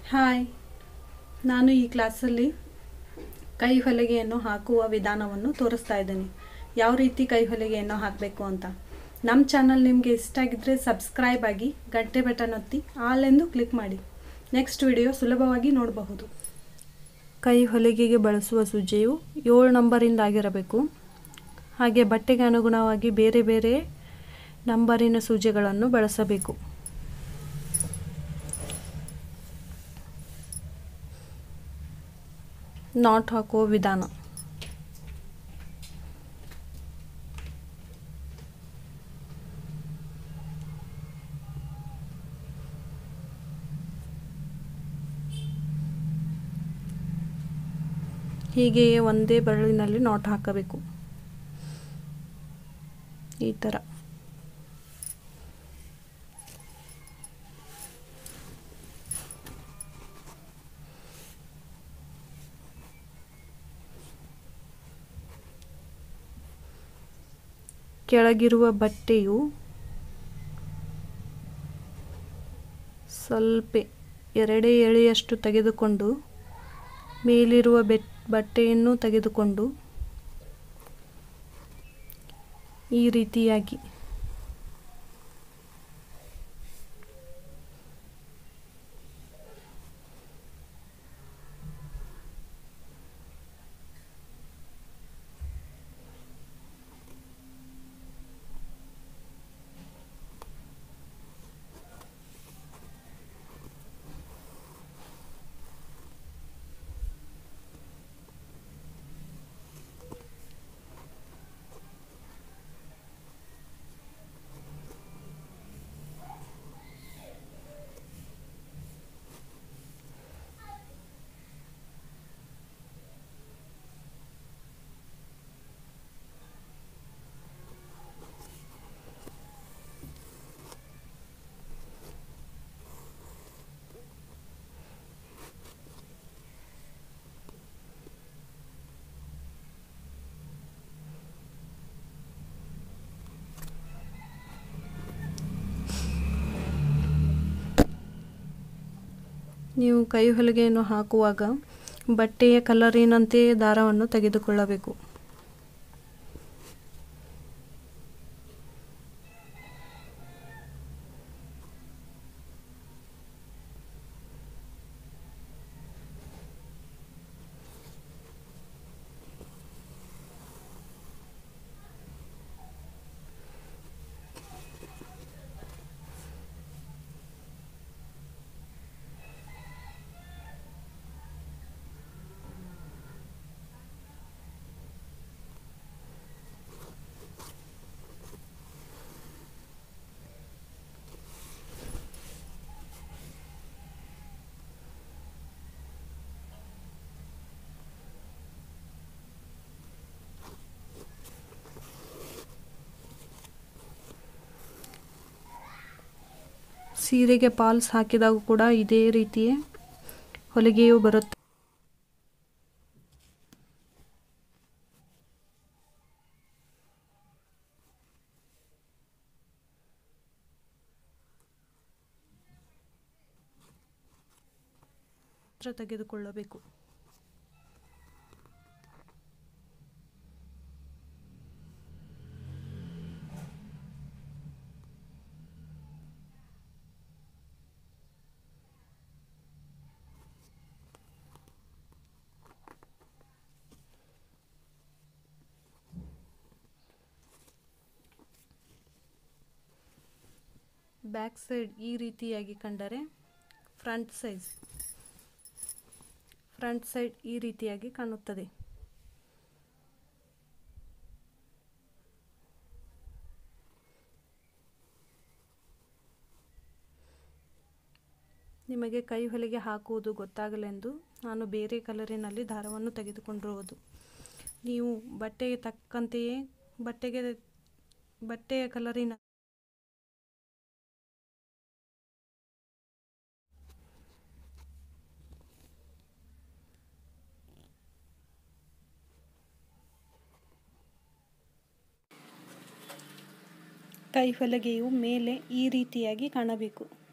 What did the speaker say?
hi ನಾನು ಈ ಕ್ಲಾಸಲ್ಲಿ ಕೈ ಹೊಲಿಗೆಯನ್ನು ಹಾಕುವ ವಿಧಾನವನ್ನು ತೋರಿಸ್ತಾ ಇದ್ದೀನಿ ಯಾವ ರೀತಿ ಕೈ ಹೊಲಿಗೆಯನ್ನು ಹಾಕಬೇಕು ಅಂತ ನಮ್ಮ ಚಾನಲ್ ನಿಮಗೆ ಇಷ್ಟ ಆಗಿದ್ದರೆ ಸಬ್ಸ್ಕ್ರೈಬ್ ಆಗಿ ಗಂಟೆ ಬಟನ್ ಒತ್ತಿ ಆಲ್ ಎಂದು ಕ್ಲಿಕ್ ಮಾಡಿ ನೆಕ್ಸ್ಟ್ ವಿಡಿಯೋ ಸುಲಭವಾಗಿ ನೋಡಬಹುದು ಕೈ ಹೊಲಿಗೆಗೆ ಬಳಸುವ ಸೂಜಿಯು ಏಳು ನಂಬರಿಂದ ಆಗಿರಬೇಕು ಹಾಗೆ ಬಟ್ಟೆಗೆ ಅನುಗುಣವಾಗಿ ಬೇರೆ ಬೇರೆ ನಂಬರಿನ ಸೂಜಿಗಳನ್ನು ಬಳಸಬೇಕು ನಾಟ್ ಹಾಕುವ ವಿಧಾನ ಹೀಗೆಯೇ ಒಂದೇ ಬೆರಳಿನಲ್ಲಿ ನಾಟ್ ಹಾಕಬೇಕು ಈ ಥರ ಕೆಳಗಿರುವ ಬಟ್ಟೆಯು ಸ್ವಲ್ಪ ಎರಡೇ ಎಳೆಯಷ್ಟು ತೆಗೆದುಕೊಂಡು ಮೇಲಿರುವ ಬೆಟ್ ಬಟ್ಟೆಯನ್ನು ತೆಗೆದುಕೊಂಡು ಈ ರೀತಿಯಾಗಿ ನೀವು ಕೈ ಹೊಲಿಗೆಯನ್ನು ಹಾಕುವಾಗ ಬಟ್ಟೆಯ ಕಲರಿನಂತೆ ದಾರವನ್ನು ತೆಗೆದುಕೊಳ್ಳಬೇಕು ಸೀರೆಗೆ ಪಾಲ್ಸ್ ಹಾಕಿದಾಗ ಕೂಡ ಇದೇ ರೀತಿಯೇ ಹೊಲಿಗೆಯು ಬರುತ್ತೆ ತೆಗೆದುಕೊಳ್ಳಬೇಕು ಬ್ಯಾಕ್ ಸೈಡ್ ಈ ರೀತಿಯಾಗಿ ಕಂಡರೆ ಫ್ರಂಟ್ ಸೈಜ್ ಫ್ರಂಟ್ ಸೈಡ್ ಈ ರೀತಿಯಾಗಿ ಕಾಣುತ್ತದೆ ನಿಮಗೆ ಕೈ ಹೊಲಿಗೆ ಹಾಕುವುದು ಗೊತ್ತಾಗಲೆಂದು ನಾನು ಬೇರೆ ಕಲರಿನಲ್ಲಿ ದಾರವನ್ನು ತೆಗೆದುಕೊಂಡಿರುವುದು ನೀವು ಬಟ್ಟೆಗೆ ತಕ್ಕಂತೆಯೇ ಬಟ್ಟೆಗೆ ಬಟ್ಟೆಯ ಕಲರಿನ ಕೈ ಹೊಲಿಗೆಯು ಮೇಲೆ ಈ ರೀತಿಯಾಗಿ ಕಾಣಬೇಕು